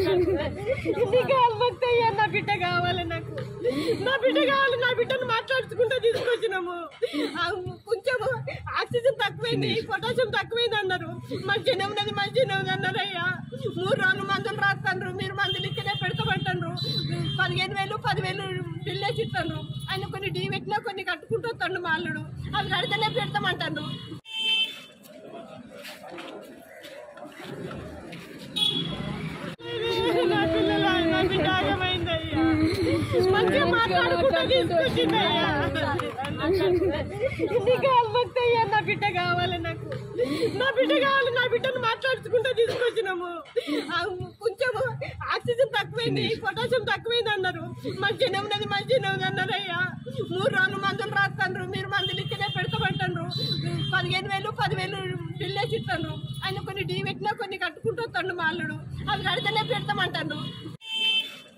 నీకు అల్మక్తయ్యా నా బిడ్డ కావాలి నాకు నా బిడ్డ కావాలి నా బిడ్డను మాట్లాడుకుంటూ తీసుకొచ్చినాము ఆ కొంచెం ఆక్సిజన్ తక్కువైంది పొటాషియం తక్కువైంది అన్నారు మంచిగానే ఉన్నది మంచిగానే ఉంది అన్నారు అయ్యా మూడు రోజులు మందులు రాస్తాండ్రు మీరు మందులు ఇక్కడే పెడతామంటారు పదిహేను వేలు పదివేలు బిల్లేసి ఇస్తాను ఆయన కొన్ని డీ పెట్టినా కొన్ని కట్టుకుంటూ వస్తాడు మా అల్లుడు అవి కడితేనే పెడతామంటారు నా పిల్లలు నా బిడ్డ ఆగమైందయ్యా మంచిగా మాట్లాడుకుంటూ తీసుకొచ్చిందయ్యా నీకు అల్మక్తయ్యా నా బిడ్డ కావాలి నాకు నా బిడ్డ కావాలి నా బిడ్డను మాట్లాడుకుంటూ తీసుకొచ్చినాము ఆ కొంచెం ఆక్సిజన్ తక్కువైంది పొటాషియం తక్కువైంది అన్నారు మంచిగానే ఉన్నది మంచిగానే ఉంది అన్నారు అయ్యా మూడు రోజులు మందులు రాస్తాండ్రు మీరు మందులు ఇక్కడే పెడతామంటారు పదిహేను వేలు పదివేలు బిల్లేసి ఇస్తాను ఆయన కొన్ని డీ పెట్టినా కొన్ని కట్టుకుంటూ వస్తాడు మా అల్లుడు అవి కడితేనే పెడతామంటారు